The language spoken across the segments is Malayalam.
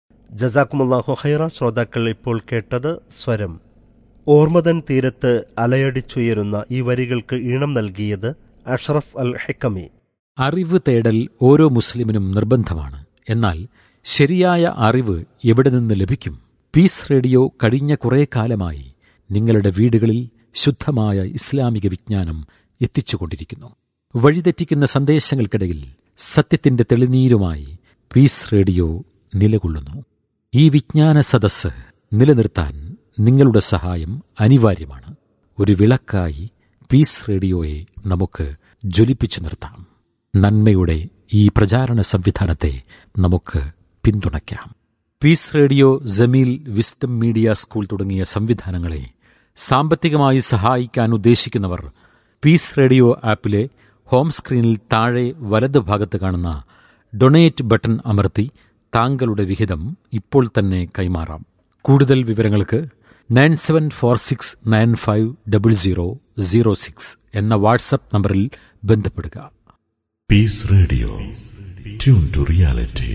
ജസാക്കുമുല്ലാഹു ഹൈറ ശ്രോതാക്കൾ ഇപ്പോൾ കേട്ടത് സ്വരം ഓർമ്മതൻ തീരത്ത് അലയടിച്ചുയരുന്ന ഈ വരികൾക്ക് ഈണം നൽകിയത് അഷ്റഫ് അൽ ഹെക്കമി അറിവ് തേടൽ ഓരോ മുസ്ലിമിനും നിർബന്ധമാണ് എന്നാൽ ശരിയായ അറിവ് എവിടെ നിന്ന് ലഭിക്കും പീസ് റേഡിയോ കഴിഞ്ഞ കുറേ കാലമായി നിങ്ങളുടെ വീടുകളിൽ ശുദ്ധമായ ഇസ്ലാമിക വിജ്ഞാനം എത്തിച്ചുകൊണ്ടിരിക്കുന്നു വഴിതെറ്റിക്കുന്ന സന്ദേശങ്ങൾക്കിടയിൽ സത്യത്തിന്റെ തെളിനീരുമായി പീസ് റേഡിയോ നിലകൊള്ളുന്നു ഈ വിജ്ഞാന സദസ്സ് നിലനിർത്താൻ നിങ്ങളുടെ സഹായം അനിവാര്യമാണ് ഒരു വിളക്കായി പീസ് റേഡിയോയെ നമുക്ക് ജ്വലിപ്പിച്ചു നിർത്താം നന്മയുടെ ഈ പ്രചാരണ സംവിധാനത്തെ നമുക്ക് പിന്തുണയ്ക്കാം peace radio Jameel wisdom media school തുടങ്ങിയ സംവിധാനങ്ങളെ സാമ്പത്തികമായി സഹായിക്കാൻ ഉദ്ദേശിക്കുന്നവർ പീസ് റേഡിയോ ആപ്പിലെ ഹോം സ്ക്രീനിൽ താഴെ വലത് ഭാഗത്ത് കാണുന്ന ഡൊണേറ്റ് ബട്ടൺ അമർത്തി താങ്കളുടെ വിഹിതം ഇപ്പോൾ തന്നെ കൈമാറാം കൂടുതൽ വിവരങ്ങൾക്ക് nine seven four six nine five double zero zero six എന്ന വാട്സപ്പ് നമ്പറിൽ ബന്ധപ്പെടുക Peace Radio. Tune to reality.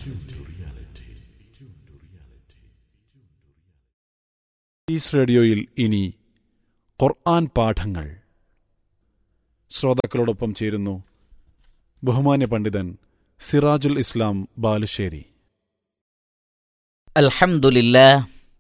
ഈസ് റേഡിയോയിൽ ഇനി ഖുർആൻ പാഠങ്ങൾ ശ്രോതാക്കളോടൊപ്പം ചേരുന്നു ബഹുമാന്യ പണ്ഡിതൻ സിറാജുൽ ഇസ്ലാം ബാലുശ്ശേരി الحمد لله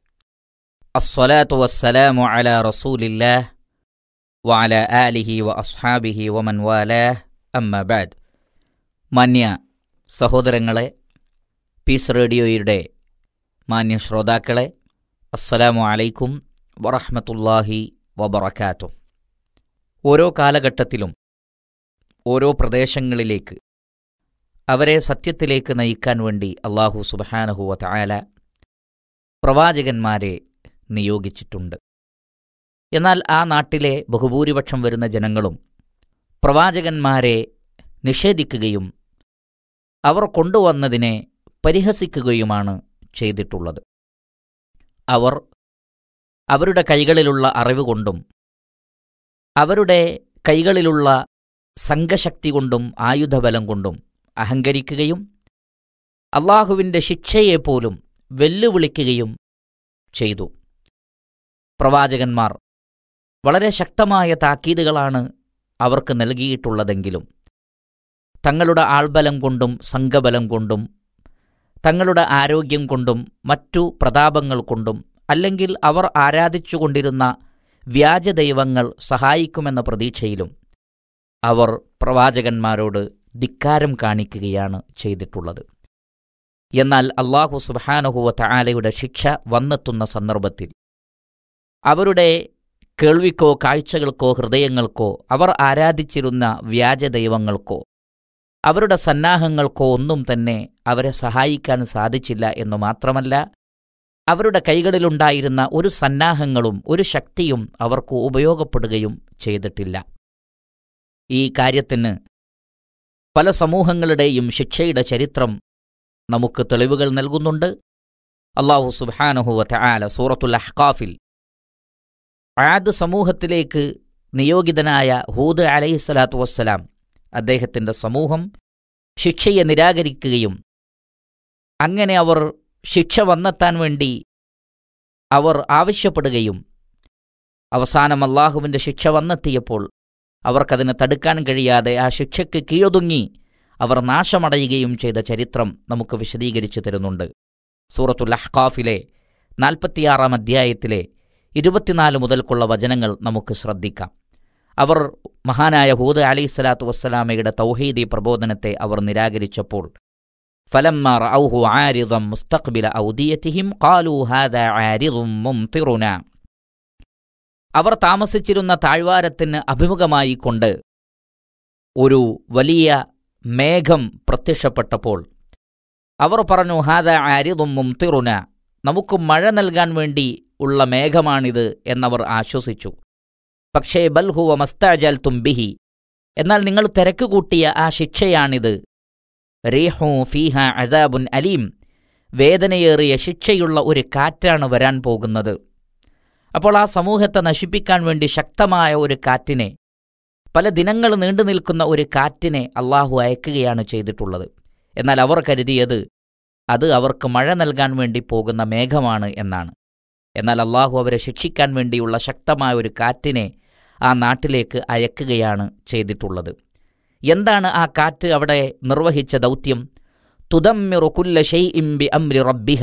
الصلاة والسلام على رسول الله وعلى آله وأصحابه ومن والاه أما بعد മാന്യ സഹോദരങ്ങളെ പീസ് റേഡിയോയുടെ മാന്യ ശ്രോതാക്കളെ അസ്സലാമു അലൈക്കും വറഹ്മത്തുള്ളാഹി വബറകാത്തു ഓരോ കാലഘട്ടത്തിലും ഓരോ പ്രദേശങ്ങളിലേക്ക് അവരെ സത്യത്തിലേക്ക് നയിക്കാൻ വേണ്ടി അള്ളാഹു സുബഹാനഹുവ തആല പ്രവാചകന്മാരെ നിയോഗിച്ചിട്ടുണ്ട് എന്നാൽ ആ നാട്ടിലെ ബഹുഭൂരിപക്ഷം വരുന്ന ജനങ്ങളും പ്രവാചകന്മാരെ നിഷേധിക്കുകയും അവർ കൊണ്ടുവന്നതിനെ പരിഹസിക്കുകയുമാണ് ചെയ്തിട്ടുള്ളത് അവർ അവരുടെ കൈകളിലുള്ള അറിവ് കൊണ്ടും അവരുടെ കൈകളിലുള്ള സംഘശക്തി കൊണ്ടും ആയുധബലം കൊണ്ടും അഹങ്കരിക്കുകയും അള്ളാഹുവിൻ്റെ ശിക്ഷയെപ്പോലും വെല്ലുവിളിക്കുകയും ചെയ്തു പ്രവാചകന്മാർ വളരെ ശക്തമായ താക്കീതുകളാണ് അവർക്ക് നൽകിയിട്ടുള്ളതെങ്കിലും തങ്ങളുടെ ആൾബലം കൊണ്ടും സംഘബലം കൊണ്ടും തങ്ങളുടെ ആരോഗ്യം കൊണ്ടും മറ്റു പ്രതാപങ്ങൾ കൊണ്ടും അല്ലെങ്കിൽ അവർ ആരാധിച്ചുകൊണ്ടിരുന്ന വ്യാജദൈവങ്ങൾ സഹായിക്കുമെന്ന പ്രതീക്ഷയിലും അവർ പ്രവാചകന്മാരോട് ധിക്കാരം കാണിക്കുകയാണ് ചെയ്തിട്ടുള്ളത് എന്നാൽ അള്ളാഹു സുബാനഹുവ തആലയുടെ ശിക്ഷ വന്നെത്തുന്ന സന്ദർഭത്തിൽ അവരുടെ കേൾവിക്കോ കാഴ്ചകൾക്കോ ഹൃദയങ്ങൾക്കോ അവർ ആരാധിച്ചിരുന്ന വ്യാജദൈവങ്ങൾക്കോ അവരുടെ സന്നാഹങ്ങൾക്കോ ഒന്നും തന്നെ അവരെ സഹായിക്കാൻ സാധിച്ചില്ല എന്നു മാത്രമല്ല അവരുടെ കൈകളിലുണ്ടായിരുന്ന ഒരു സന്നാഹങ്ങളും ഒരു ശക്തിയും അവർക്ക് ഉപയോഗപ്പെടുകയും ചെയ്തിട്ടില്ല ഈ കാര്യത്തിന് പല സമൂഹങ്ങളുടെയും ശിക്ഷയുടെ ചരിത്രം നമുക്ക് തെളിവുകൾ നൽകുന്നുണ്ട് അള്ളാഹു സുബാനഹുവ തആല സൂറത്തുൽ അഹ്കാഫിൽ ആദ് സമൂഹത്തിലേക്ക് നിയോഗിതനായ ഹൂദ് അലൈഹിസ്സലാത്തു വസ്സലാം അദ്ദേഹത്തിൻ്റെ സമൂഹം ശിക്ഷയെ നിരാകരിക്കുകയും അങ്ങനെ അവർ ശിക്ഷ വന്നെത്താൻ വേണ്ടി അവർ ആവശ്യപ്പെടുകയും അവസാനം അള്ളാഹുവിൻ്റെ ശിക്ഷ വന്നെത്തിയപ്പോൾ അവർക്കതിനെ തടുക്കാൻ കഴിയാതെ ആ ശിക്ഷയ്ക്ക് കീഴൊതുങ്ങി അവർ നാശമടയുകയും ചെയ്ത ചരിത്രം നമുക്ക് വിശദീകരിച്ചു തരുന്നുണ്ട് സൂറത്തുൽ അഹ്കാഫിലെ നാൽപ്പത്തിയാറാം അധ്യായത്തിലെ ഇരുപത്തിനാല് മുതൽക്കുള്ള വചനങ്ങൾ നമുക്ക് ശ്രദ്ധിക്കാം അവർ മഹാനായ ഹൂദ് അലൈഹി സ്വലാത്തു വസ്സലാമയുടെ തൗഹീദി പ്രബോധനത്തെ അവർ നിരാകരിച്ചപ്പോൾ فلما رأوه عارضا مستقبل أوديتهم قالوا هذا عارض ممطرنا അവർ താമസിച്ചിരുന്ന താഴ്വാരത്തിന് അഭിമുഖമായി കൊണ്ട് ഒരു വലിയ മേഘം പ്രത്യക്ഷപ്പെട്ടപ്പോൾ അവർ പറഞ്ഞു ഹാദ ആരിതും മുംതിറുന നമുക്ക് മഴ നൽകാൻ വേണ്ടി ഉള്ള മേഘമാണിത് എന്നവർ ആശ്വസിച്ചു പക്ഷേ ബൽഹുവ മസ്താജൽ തുംബിഹി എന്നാൽ നിങ്ങൾ തിരക്ക് കൂട്ടിയ ആ ശിക്ഷയാണിത് റീഹു ഫീഹ അദാബുൻ അലീം വേദനയേറിയ ശിക്ഷയുള്ള ഒരു കാറ്റാണ് വരാൻ പോകുന്നത് അപ്പോൾ ആ സമൂഹത്തെ നശിപ്പിക്കാൻ വേണ്ടി ശക്തമായ ഒരു കാറ്റിനെ പല ദിനങ്ങൾ നീണ്ടു നിൽക്കുന്ന ഒരു കാറ്റിനെ അള്ളാഹു അയക്കുകയാണ് ചെയ്തിട്ടുള്ളത് എന്നാൽ അവർ കരുതിയത് അത് അവർക്ക് മഴ നൽകാൻ വേണ്ടി പോകുന്ന മേഘമാണ് എന്നാണ് എന്നാൽ അള്ളാഹു അവരെ ശിക്ഷിക്കാൻ വേണ്ടിയുള്ള ശക്തമായ ഒരു കാറ്റിനെ ആ നാട്ടിലേക്ക് അയക്കുകയാണ് ചെയ്തിട്ടുള്ളത് എന്താണ് ആ കാറ്റ് അവിടെ നിർവഹിച്ച ദൗത്യം തുദമ്മിറു കുല്ല ഷൈഇം ബി അംരി റബ്ബിഹ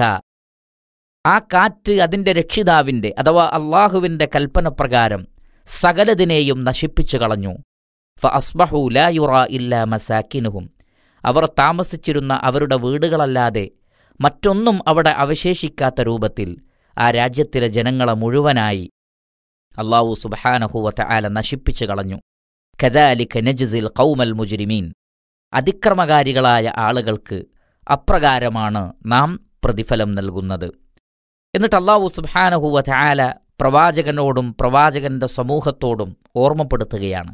ആ കാറ്റ് അതിൻ്റെ രക്ഷിതാവിൻ്റെ അഥവാ അള്ളാഹുവിൻ്റെ കൽപ്പന പ്രകാരം സകലതിനെയും നശിപ്പിച്ചു കളഞ്ഞു ഫ അസ്ബഹു ലാ യുറ ഇല്ല മസാക്കിനുഹും അവർ താമസിച്ചിരുന്ന അവരുടെ വീടുകളല്ലാതെ മറ്റൊന്നും അവിടെ അവശേഷിക്കാത്ത രൂപത്തിൽ ആ രാജ്യത്തിലെ ജനങ്ങളെ മുഴുവനായി അള്ളാഹു സുബഹാനഹുവത്ത ആല നശിപ്പിച്ചു കളഞ്ഞു കദാലിക നജ്സിൽ കൗമൽ മുജ്രിമീൻ അതിക്രമകാരികളായ ആളുകൾക്ക് അപ്രകാരമാണ് നാം പ്രതിഫലം നൽകുന്നത് എന്നിട്ട് അള്ളാഹു സുബാനഹുവ ആല പ്രവാചകനോടും പ്രവാചകന്റെ സമൂഹത്തോടും ഓർമ്മപ്പെടുത്തുകയാണ്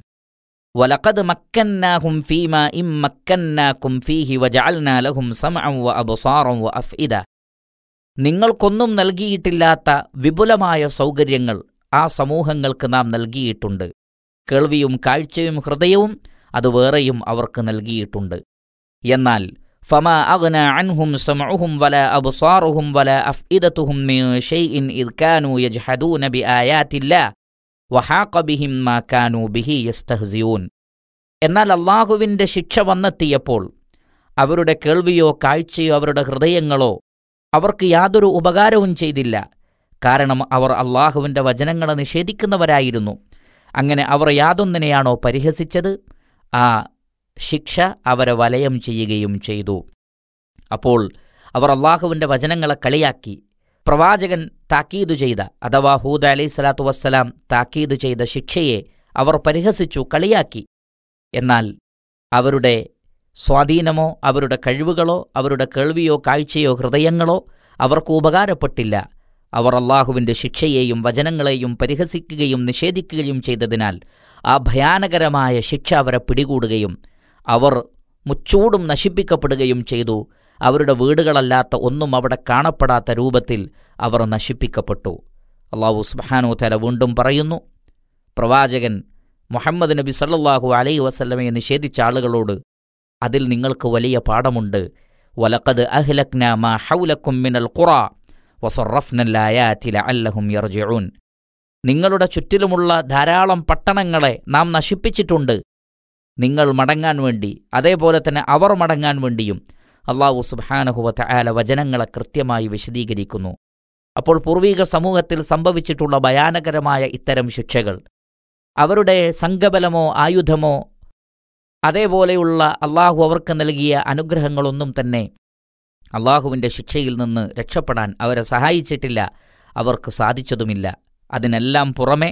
വലഖദ് മക്കന്നാഹും ഫീമ ഇം മക്കന്നാക്കും ഫീഹി വജഅൽനാ ലഹും സമഅൻ വ അബ്സാറൻ വ അഫ്ഇദ നിങ്ങൾക്കൊന്നും നൽകിയിട്ടില്ലാത്ത വിപുലമായ സൗകര്യങ്ങൾ ആ സമൂഹങ്ങൾക്ക് നാം നൽകിയിട്ടുണ്ട് കേൾവിയും കാഴ്ചയും ഹൃദയവും അത് വേറെയും അവർക്ക് നൽകിയിട്ടുണ്ട് എന്നാൽ ഫമാ അഗ്ന അൻഹും സമഉഹും വല അബ്സാറുഹും വല അഫ്ഇദത്തുഹും മിൻ ഷൈഇൻ ഇദ് കാനൂ യജ്ഹദൂന ബിആയാത്തില്ലാ വഹാഖ ബിഹിം മാ കാനൂ ബിഹി യസ്തഹ്സിയൂൻ എന്നാൽ അള്ളാഹുവിൻ്റെ ശിക്ഷ വന്നെത്തിയപ്പോൾ അവരുടെ കേൾവിയോ കാഴ്ചയോ അവരുടെ ഹൃദയങ്ങളോ അവർക്ക് യാതൊരു ഉപകാരവും ചെയ്തില്ല കാരണം അവർ അള്ളാഹുവിൻ്റെ വചനങ്ങളെ നിഷേധിക്കുന്നവരായിരുന്നു അങ്ങനെ അവർ യാതൊന്നിനെയാണോ പരിഹസിച്ചത് ആ ശിക്ഷ അവരെ വലയം ചെയ്യുകയും ചെയ്തു അപ്പോൾ അവർ അള്ളാഹുവിൻ്റെ വചനങ്ങളെ കളിയാക്കി പ്രവാചകൻ താക്കീതു ചെയ്ത അഥവാ ഹൂദ അലൈഹി സ്വലാത്തു വസ്സലാം താക്കീതു ചെയ്ത ശിക്ഷയെ അവർ പരിഹസിച്ചു കളിയാക്കി എന്നാൽ അവരുടെ സ്വാധീനമോ അവരുടെ കഴിവുകളോ അവരുടെ കേൾവിയോ കാഴ്ചയോ ഹൃദയങ്ങളോ അവർക്ക് ഉപകാരപ്പെട്ടില്ല അവർ അള്ളാഹുവിൻ്റെ ശിക്ഷയെയും വചനങ്ങളെയും പരിഹസിക്കുകയും നിഷേധിക്കുകയും ചെയ്തതിനാൽ ആ ഭയാനകരമായ ശിക്ഷ അവരെ പിടികൂടുകയും അവർ മുച്ചൂടും നശിപ്പിക്കപ്പെടുകയും ചെയ്തു അവരുടെ വീടുകളല്ലാത്ത ഒന്നും അവിടെ കാണപ്പെടാത്ത രൂപത്തിൽ അവർ നശിപ്പിക്കപ്പെട്ടു അള്ളാഹു സുബാനോ തല വീണ്ടും പറയുന്നു പ്രവാചകൻ മുഹമ്മദ് നബി സല്ലല്ലാഹു അലൈ വസല്ലമയെ നിഷേധിച്ച ആളുകളോട് അതിൽ നിങ്ങൾക്ക് വലിയ പാഠമുണ്ട് വലക്കത് അഹ്ലക്ന മാ ഹൗലക്കും മിനൽ ഖുറ വസറഫ്നല്ലായാതി ലഅല്ലഹും യർജിഊൻ നിങ്ങളുടെ ചുറ്റിലുമുള്ള ധാരാളം പട്ടണങ്ങളെ നാം നശിപ്പിച്ചിട്ടുണ്ട് നിങ്ങൾ മടങ്ങാൻ വേണ്ടി അതേപോലെ തന്നെ അവർ മടങ്ങാൻ വേണ്ടിയും അള്ളാഹു സുബാനഹുവത്ത ആല വചനങ്ങളെ കൃത്യമായി വിശദീകരിക്കുന്നു അപ്പോൾ പൂർവീക സമൂഹത്തിൽ സംഭവിച്ചിട്ടുള്ള ഭയാനകരമായ ഇത്തരം ശിക്ഷകൾ അവരുടെ സംഘബലമോ ആയുധമോ അതേപോലെയുള്ള അള്ളാഹു അവർക്ക് നൽകിയ അനുഗ്രഹങ്ങളൊന്നും തന്നെ അള്ളാഹുവിൻ്റെ ശിക്ഷയിൽ നിന്ന് രക്ഷപ്പെടാൻ അവരെ സഹായിച്ചിട്ടില്ല അവർക്ക് സാധിച്ചതുമില്ല അതിനെല്ലാം പുറമെ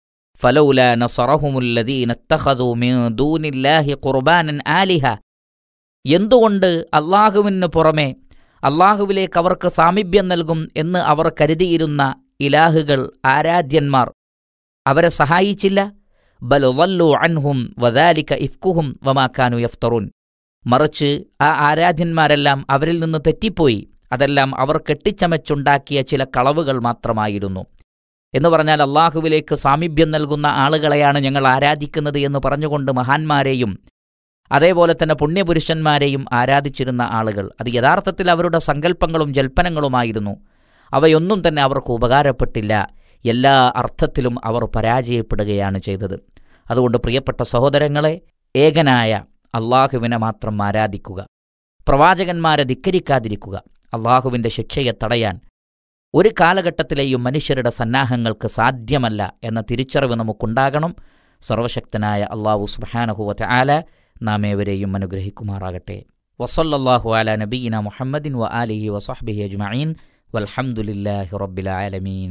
ഫലൗല നസറഹുമുല്ലദീനത്തഖദൂ മിൻ ദൂനില്ലാഹി ഖുർബാനൻ ആലിഹ എന്തുകൊണ്ട് അള്ളാഹുവിന് പുറമെ അള്ളാഹുവിലേക്ക് അവർക്ക് സാമീപ്യം നൽകും എന്ന് അവർ കരുതിയിരുന്ന ഇലാഹുകൾ ആരാധ്യന്മാർ അവരെ സഹായിച്ചില്ല ബൽ വല്ലു അൻഹും വദാലിക ഇഫ്കുഹും വമാക്കാനു യഫ്തറുൻ മറിച്ച് ആ ആരാധ്യന്മാരെല്ലാം അവരിൽ നിന്ന് തെറ്റിപ്പോയി അതെല്ലാം അവർ കെട്ടിച്ചമച്ചുണ്ടാക്കിയ ചില കളവുകൾ മാത്രമായിരുന്നു എന്ന് പറഞ്ഞാൽ അള്ളാഹുവിലേക്ക് സാമീപ്യം നൽകുന്ന ആളുകളെയാണ് ഞങ്ങൾ ആരാധിക്കുന്നത് എന്ന് പറഞ്ഞുകൊണ്ട് മഹാന്മാരെയും അതേപോലെ തന്നെ പുണ്യപുരുഷന്മാരെയും ആരാധിച്ചിരുന്ന ആളുകൾ അത് യഥാർത്ഥത്തിൽ അവരുടെ സങ്കല്പങ്ങളും ജൽപ്പനങ്ങളുമായിരുന്നു അവയൊന്നും തന്നെ അവർക്ക് ഉപകാരപ്പെട്ടില്ല എല്ലാ അർത്ഥത്തിലും അവർ പരാജയപ്പെടുകയാണ് ചെയ്തത് അതുകൊണ്ട് പ്രിയപ്പെട്ട സഹോദരങ്ങളെ ഏകനായ അള്ളാഹുവിനെ മാത്രം ആരാധിക്കുക പ്രവാചകന്മാരെ ധിക്കരിക്കാതിരിക്കുക അള്ളാഹുവിൻ്റെ ശിക്ഷയെ തടയാൻ ഒരു കാലഘട്ടത്തിലെയും മനുഷ്യരുടെ സന്നാഹങ്ങൾക്ക് സാധ്യമല്ല എന്ന തിരിച്ചറിവ് നമുക്കുണ്ടാകണം സർവശക്തനായ അള്ളാഹു സുബാനഹുവത്തെ ആല നാം ഏവരെയും അനുഗ്രഹിക്കുമാറാകട്ടെ വസല്ലാഹു അല നബീന മുഹമ്മദിൻ വ ആലിഹി വസഹബിഹി അജ്മഈൻ വൽഹംദുലില്ലാഹി റബ്ബിൽ ആലമീൻ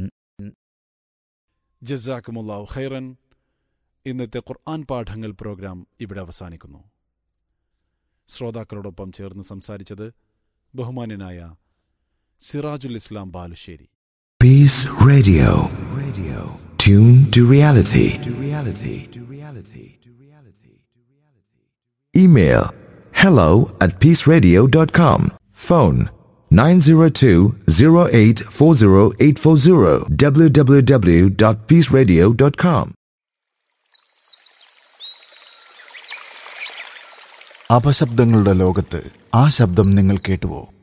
ജസാക്കുമുല്ലാഹു ഖൈറൻ ഇന്നത്തെ ഖുർആൻ പാഠങ്ങൾ പ്രോഗ്രാം ഇവിടെ അവസാനിക്കുന്നു ശ്രോതാക്കളോടൊപ്പം ചേർന്ന് സംസാരിച്ചത് ബഹുമാന്യനായ സിറാജുൽ ഇസ്ലാം Balussery Peace Radio. Radio. Tune to reality. To reality. To reality. To reality. Email hello at peaceradio.com. Phone 902-0840840 www.peaceradio.com. അപശബ്ദങ്ങളുടെ ലോകത്ത് ആ ശബ്ദം നിങ്ങൾ കേട്ടുവോ